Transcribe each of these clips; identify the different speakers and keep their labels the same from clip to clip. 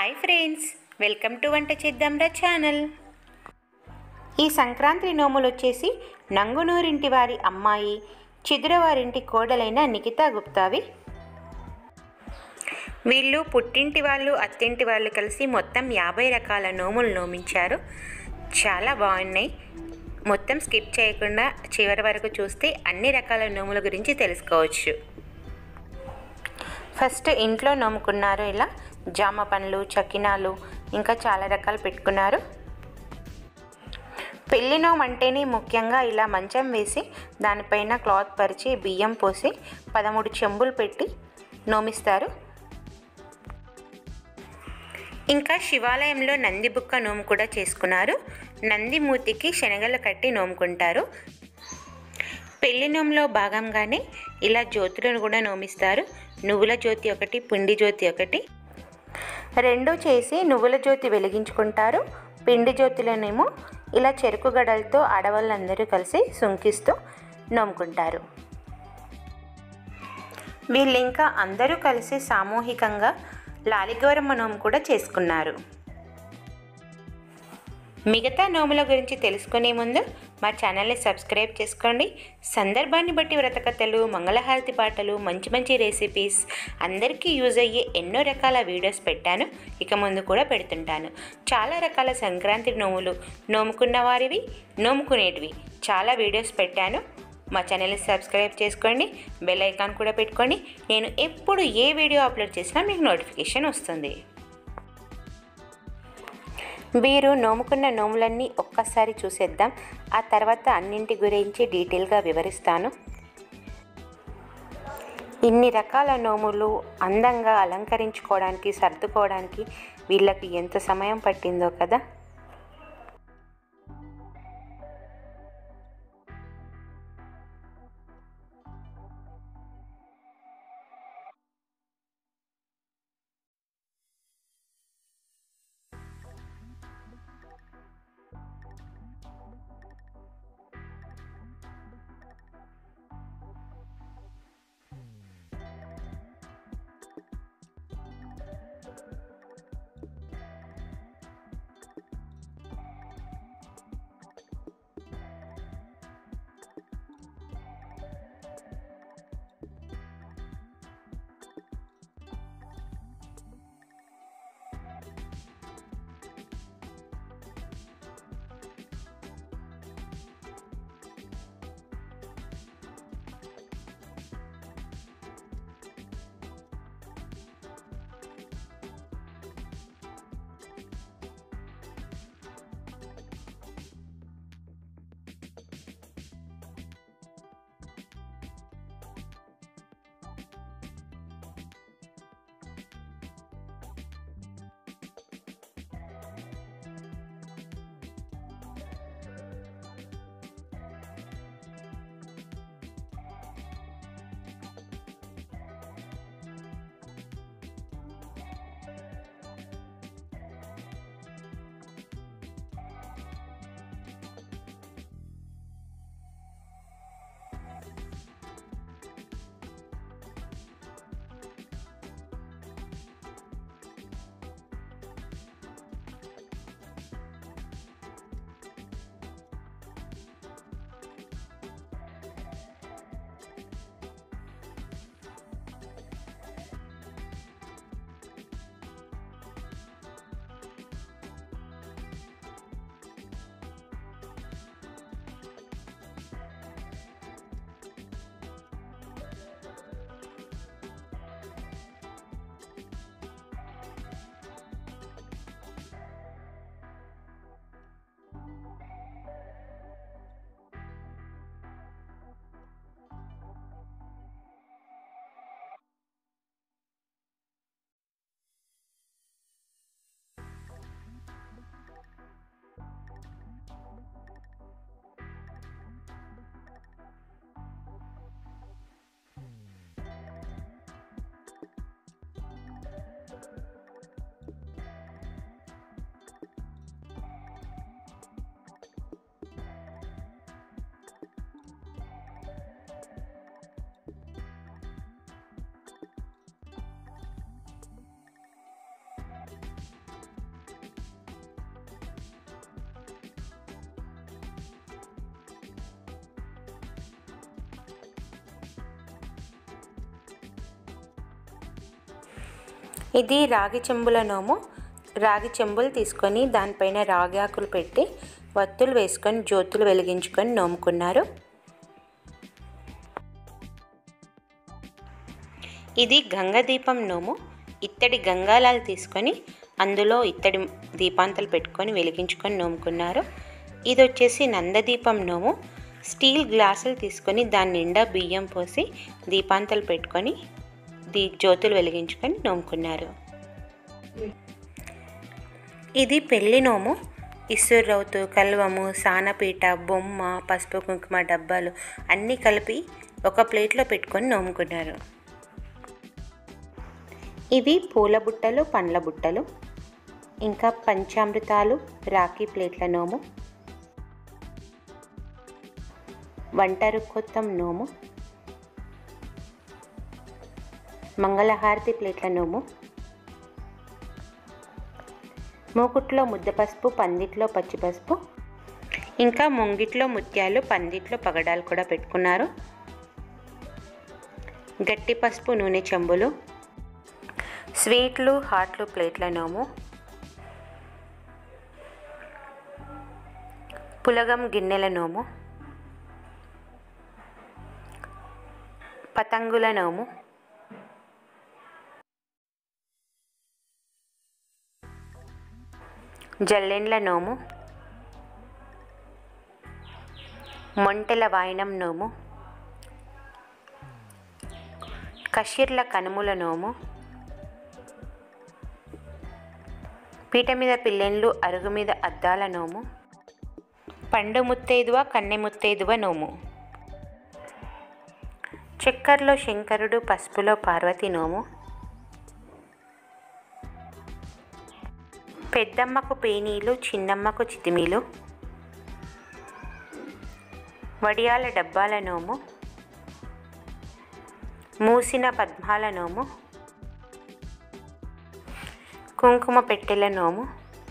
Speaker 1: hi friends welcome to వంట చేద్దాంరా channel ఈ సంక్రాంతి నోములు వచ్చేసి నంగునూరింటి వారి అమ్మాయి చిదురవారింటి కోడలైన నిఖితా గుప్తావి వీళ్ళు పుట్టింటి వాళ్ళు అత్తింటి వాళ్ళు కలిసి మొత్తం యాభై రకాల నోములు నోమించారు చాలా బాగున్నాయి మొత్తం స్కిప్ చేయకుండా చివరి వరకు చూస్తే అన్ని రకాల నోముల గురించి తెలుసుకోవచ్చు ఫస్ట్ ఇంట్లో నోముకున్నారు ఇలా జామ పండ్లు చకినాలు ఇంకా చాలా రకాలు పెట్టుకున్నారు పెళ్లి నోము అంటేనే ముఖ్యంగా ఇలా మంచం వేసి దానిపైన క్లాత్ పరిచి బియ్యం పోసి పదమూడు చెంబులు పెట్టి నోమిస్తారు ఇంకా శివాలయంలో నంది బుక్క నోము కూడా చేసుకున్నారు నంది మూతికి శనగలు కట్టి నోముకుంటారు పెళ్లి నోములో భాగంగానే ఇలా జ్యోతులను కూడా నోమిస్తారు నువ్వుల జ్యోతి ఒకటి పిండి జ్యోతి ఒకటి రెండు చేసి నువ్వుల జ్యోతి వెలిగించుకుంటారు పిండి జ్యోతులనేమో ఇలా చెరుకు గడలతో ఆడవాళ్ళందరూ కలిసి సుంకిస్తూ నోముకుంటారు వీళ్ళు ఇంకా అందరూ కలిసి సామూహికంగా లాలిగౌరమ్మ నోము కూడా చేసుకున్నారు మిగతా నోముల గురించి తెలుసుకునే ముందు మా ఛానల్ని సబ్స్క్రైబ్ చేసుకోండి సందర్భాన్ని బట్టి వ్రతకథలు మంగళహారతి పాటలు మంచి మంచి రెసిపీస్ అందరికీ యూజ్ అయ్యే ఎన్నో రకాల వీడియోస్ పెట్టాను ఇక ముందు కూడా పెడుతుంటాను చాలా రకాల సంక్రాంతి నోములు నోముకున్న వారివి నోముకునేటివి చాలా వీడియోస్ పెట్టాను మా ఛానల్ని సబ్స్క్రైబ్ చేసుకోండి బెల్ ఐకాన్ కూడా పెట్టుకోండి నేను ఎప్పుడు ఏ వీడియో అప్లోడ్ చేసినా మీకు నోటిఫికేషన్ వస్తుంది వీరు నోముకున్న నోములన్నీ ఒక్కసారి చూసేద్దాం ఆ తర్వాత అన్నింటి గురించి డీటెయిల్గా వివరిస్తాను ఇన్ని రకాల నోములు అందంగా అలంకరించుకోవడానికి సర్దుకోవడానికి వీళ్ళకి ఎంత సమయం పట్టిందో కదా ఇది రాగి చెంబుల నోము రాగి చెంబులు తీసుకొని దానిపైన రాగి ఆకులు పెట్టి వత్తులు వేసుకొని జ్యోతులు వెలిగించుకొని నోముకున్నారు ఇది గంగ దీపం నోము ఇత్తడి గంగాలాలు తీసుకొని అందులో ఇత్తడి దీపాంతలు పెట్టుకొని వెలిగించుకొని నోముకున్నారు ఇది వచ్చేసి నందదీపం నోము స్టీల్ గ్లాసులు తీసుకొని దాని నిండా బియ్యం పోసి దీపాంతలు పెట్టుకొని దీ జ్యోతులు వెలిగించుకొని నోముకున్నారు ఇది పెళ్లి నోము ఇసురౌతు కల్వము సానపీట బొమ్మ పసుపు కుంకుమ డబ్బాలు అన్నీ కలిపి ఒక ప్లేట్లో పెట్టుకొని నోముకున్నారు ఇవి పూల బుట్టలు పండ్ల బుట్టలు ఇంకా పంచామృతాలు రాఖీ ప్లేట్ల నోము వంటరు కొత్తం నోము మంగళహారతి ప్లేట్ల నోము మూకుట్లో ముద్ద పసుపు పందిట్లో పచ్చి పసుపు ఇంకా ముంగిట్లో ముత్యాలు పందిట్లో పగడాలు కూడా పెట్టుకున్నారు గట్టి పసుపు నూనె చెంబులు స్వీట్లు హాట్లు ప్లేట్ల నోము పులగం గిన్నెల నోము పతంగుల నోము జల్లెండ్ల నోము మొంటెల వాయినం నోము కషిర్ల కనుముల నోము పీట మీద పిల్లెన్లు అరుగు మీద అద్దాల నోము పండు ముత్తైదువ కన్నె ముత్తైదువ నోము చక్కెరలో శంకరుడు పసుపులో పార్వతి నోము పెద్దమ్మకు పేనీలు చిన్నమ్మకు చితిమీలు వడియాల డబ్బాల నోము మూసిన పద్మాల నోము కుంకుమ పెట్టెల నోము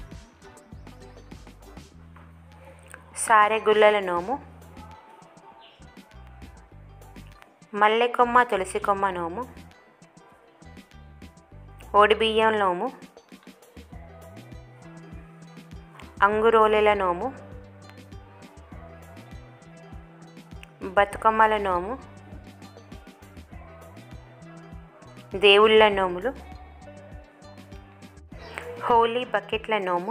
Speaker 1: సారెగుల్లల నోము మల్లె కొమ్మ తులసి కొమ్మ నోము ఓడిబియ్యం నోము అంగురోలెల నోము బతుకమ్మల నోము దేవుళ్ళ నోములు హోలీ బకెట్ల నోము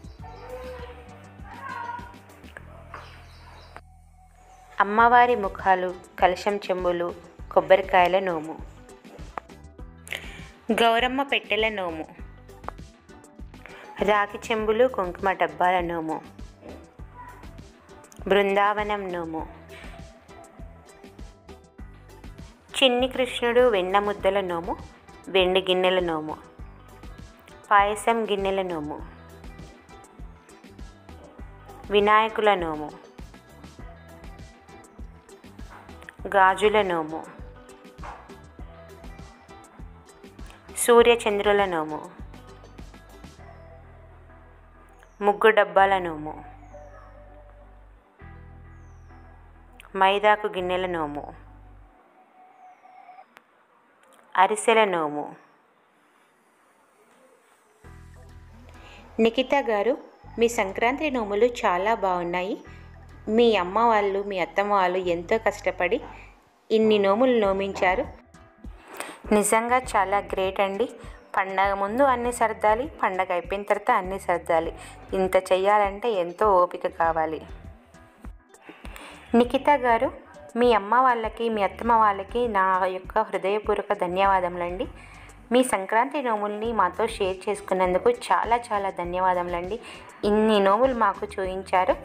Speaker 1: అమ్మవారి ముఖాలు కలశం చెంబులు కొబ్బరికాయల నోము గౌరమ్మ పెట్టెల నోము రాగి చెంబులు కుంకుమ డబ్బాల నోము బృందావనం నోము చిన్ని కృష్ణుడు వెన్న ముద్దల నోము వెండి గిన్నెల నోము పాయసం గిన్నెల నోము వినాయకుల నోము గాజుల నోము సూర్యచంద్రుల నోము ముగ్గు డబ్బాల నోము మైదాకు గిన్నెల నోము అరిసెల నోము నిఖిత గారు మీ సంక్రాంతి నోములు చాలా బాగున్నాయి మీ అమ్మ వాళ్ళు మీ అత్తమ్మ వాళ్ళు ఎంతో కష్టపడి ఇన్ని నోములు నోమించారు నిజంగా చాలా గ్రేట్ అండి పండగ ముందు అన్నీ సర్దాలి పండగ అయిపోయిన తర్వాత అన్నీ సర్దాలి ఇంత చెయ్యాలంటే ఎంతో ఓపిక కావాలి నిఖిత గారు మీ అమ్మ వాళ్ళకి మీ అత్తమ్మ వాళ్ళకి నా యొక్క హృదయపూర్వక ధన్యవాదములండి మీ సంక్రాంతి నోముల్ని మాతో షేర్ చేసుకున్నందుకు చాలా చాలా ధన్యవాదములండి ఇన్ని నోములు మాకు చూపించారు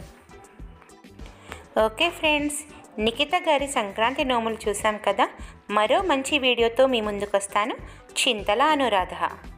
Speaker 1: ఓకే ఫ్రెండ్స్ నిఖిత గారి సంక్రాంతి నోములు చూసాం కదా మరో మంచి వీడియోతో మీ ముందుకు వస్తాను చింతల అనురాధ